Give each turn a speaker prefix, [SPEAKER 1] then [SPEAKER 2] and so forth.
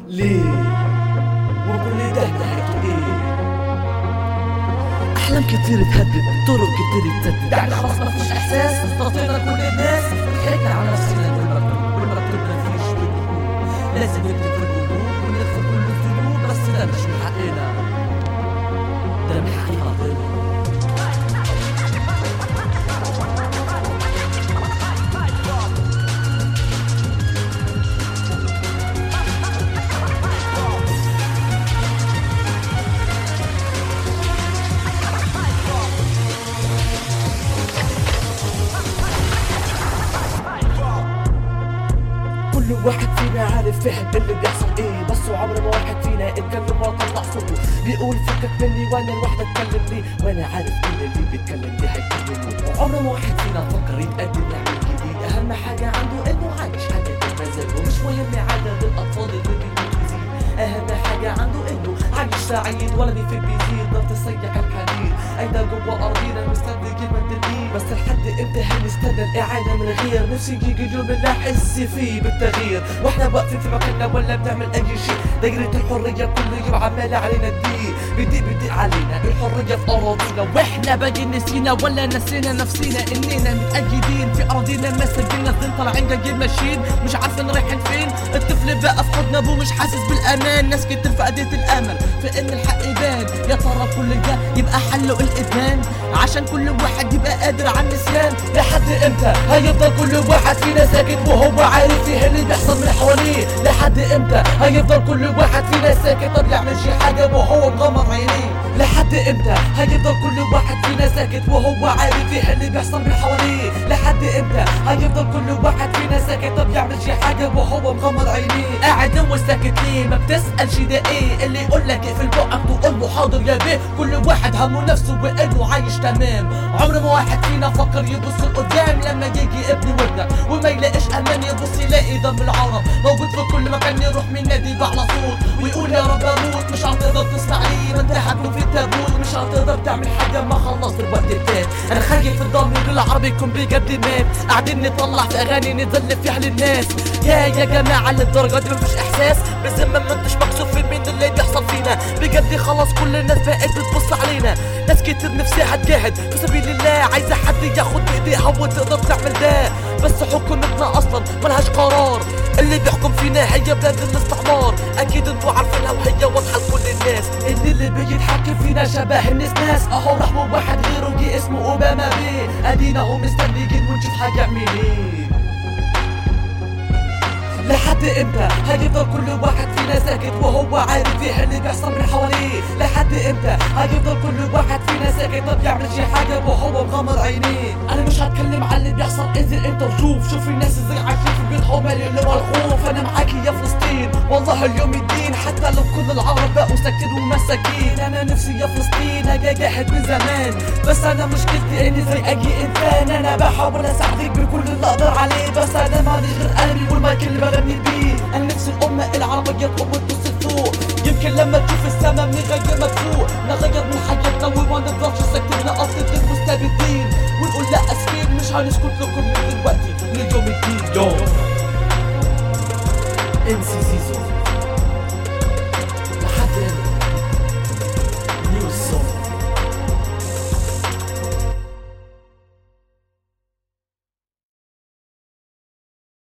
[SPEAKER 1] ليه وكل ده نهايته ايه احلام كتير تهدد طرق كتير تسدد يعني خلاص ما فيش احساس استطيعنا كل الناس ضحكنا على نفسنا بالمكتوب والمكتوب ما فيش بالقلوب لازم نكتب في القلوب ونغفر كل الذنوب بس ده مش من حقنا ده من حق ربنا كل واحد فينا عارف فهم اللي بيحصل ايه بس عمر ما واحد فينا اتكلم وطلع صوته بيقول فكك مني وانا لوحدي اتكلم ليه وانا عارف ان اللي بيتكلم ليه هيتكلم وعمر ما واحد فينا فكر يتقدم يعمل جديد اهم حاجه عنده انه عايش حاجه بالمزاج ومش مهم عدد الاطفال اللي بيزيد اهم حاجه عنده انه عايش سعيد ولا بيفيد بيزيد ضغط السيح الحديد ايضا جوه ارضينا مستني كلمه الدين بس لحد امتى هنستنى الاعاده من غير نفسي يجي اليوم اللي احس فيه بالتغيير واحنا واقفين في مكاننا ولا بنعمل اي شيء دايرة الحريه كل يوم عماله علينا تضيق بتضيق بتضيق علينا الحريه في اراضينا واحنا باقي نسينا ولا نسينا نفسينا اننا متأيدين في ارضينا ما سجلنا اثنين طالعين جايين ماشيين مش عارفين رايحين فين الطفل بقى في حضن ابوه مش حاسس بالامان ناس كتير فقدت الامل في ان الحق يبان يا ترى كل ده يبقى حله الادمان عشان كل واحد يبقى قادر على النسيان لحد امتى هيفضل كل واحد فينا ساكت وهو عارف ايه اللي بيحصل من حواليه لحد امتى هيفضل كل واحد فينا ساكت طب يعمل شي حاجه وهو مغمض عينيه لحد امتى هيفضل كل واحد فينا ساكت وهو عارف ايه اللي بيحصل من حواليه لحد امتى هيفضل كل واحد فينا ساكت طب يعمل شي حاجه وهو مغمض عينيه قاعد وساكت ليه ما بتسالش ده ايه اللي يقول لك اقفل بقك تقول له حاضر يا بيه كل واحد همه نفسه وانه عايش تمام عمر ما واحد فينا فكر يبص لقدام لما يجي ابن ودنا وما يلاقيش امان يبص يلاقي دم العرب موجود في كل مكان يروح من نادي على صوت ويقول يا رب اموت مش هتقدر تسمع لي ما انت هتكون في التابوت مش هتقدر تعمل حاجه ما خلصت الوقت التاني انا خايف في الضمير العربي يكون بجد مات قاعدين نطلع في اغاني نتذلل فيها للناس يا يا جماعه للدرجه دي مفيش احساس بالذمه ما انتش مكسوف في مين اللي بيحصل فينا بجد خلاص كل الناس بقت بتبص علينا ناس كتير نفسها تجاهد في سبيل الله عايزه حد ياخد بايديها وتقدر تعمل ده بس حكومتنا اصلا ملهاش قرار اللي بيحكم فينا هي بلاد الاستعمار اكيد انتوا عارفينها وهي واضحه لكل الناس ان اللي بيتحكم فينا شبه الناس ناس اهو رحمه واحد غيره جه اسمه اوباما بيه ادينا هو مستنيين ونشوف هيعمل ايه لحد امتى هيفضل كل واحد فينا ساكت وهو عارف ايه اللي بيحصل من حواليه لحد امتى هيفضل كل واحد فينا ساكت طب يعمل شي حاجه وهو مغمض عينيه انا مش هتكلم عن اللي بيحصل انزل انت وشوف شوف الناس ازاي عايشين في بيتهم مالي اللي الخوف انا معاكي يا فلسطين والله اليوم الدين حتى لو كل العرب بقوا ساكتين ومساكين انا نفسي يا فلسطين اجي جاهد من زمان بس انا مشكلتي اني زي اي انسان انا بحاول اساعدك بكل اللي اقدر عليه بس انا ماليش غير قلبي والمايك اللي بغني بيه انا نفسي الامه العربيه تقوم وتبص لفوق يمكن لما تشوف السما بنغير مدفوع نغير من حياتنا وما نفضلش ساكتين نقصد المستبدين ونقول لا اسفين مش هنسكت لكم من دلوقتي ليوم الدين يوم ام سي زيزو